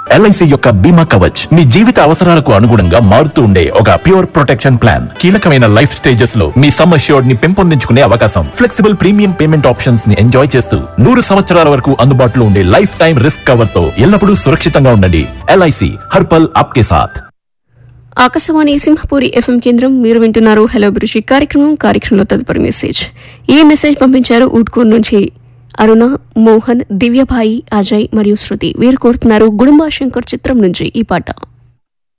LIC యొక్క బీమా కవచ్ మీ జీవిత అవసరాలకు అనుగుణంగా మారుతూ ఉండే ఒక ప్యూర్ ప్రొటెక్షన్ ప్లాన్ కీలకమైన లైఫ్ స్టేజెస్ లో మీ సమ్ అష్యూర్డ్ ని పెంపొందించుకునే అవకాశం ఫ్లెక్సిబుల్ ప్రీమియం పేమెంట్ ఆప్షన్స్ ని ఎంజాయ్ చేస్తూ నూరు సంవత్సరాల వరకు అందుబాటులో ఉండే లైఫ్ టైం రిస్క్ కవర్ తో ఎల్లప్పుడూ సురక్షితంగా ఉండండి ఎల్ఐసి హర్పల్ ఆప్కే సాథ్ ఆకాశవాణి సింహపూరి ఎఫ్ఎం కేంద్రం మీరు వింటున్నారు హలో బ్రుషి కార్యక్రమం కార్యక్రమంలో తదుపరి మెసేజ్ ఈ మెసేజ్ పంపించారు ఊట్కూరు నుంచి అరుణ మోహన్ దివ్యభాయి అజయ్ మరియు శృతి వీరు కోరుతున్నారు గుడుంబా శంకర్ చిత్రం నుంచి ఈ పాట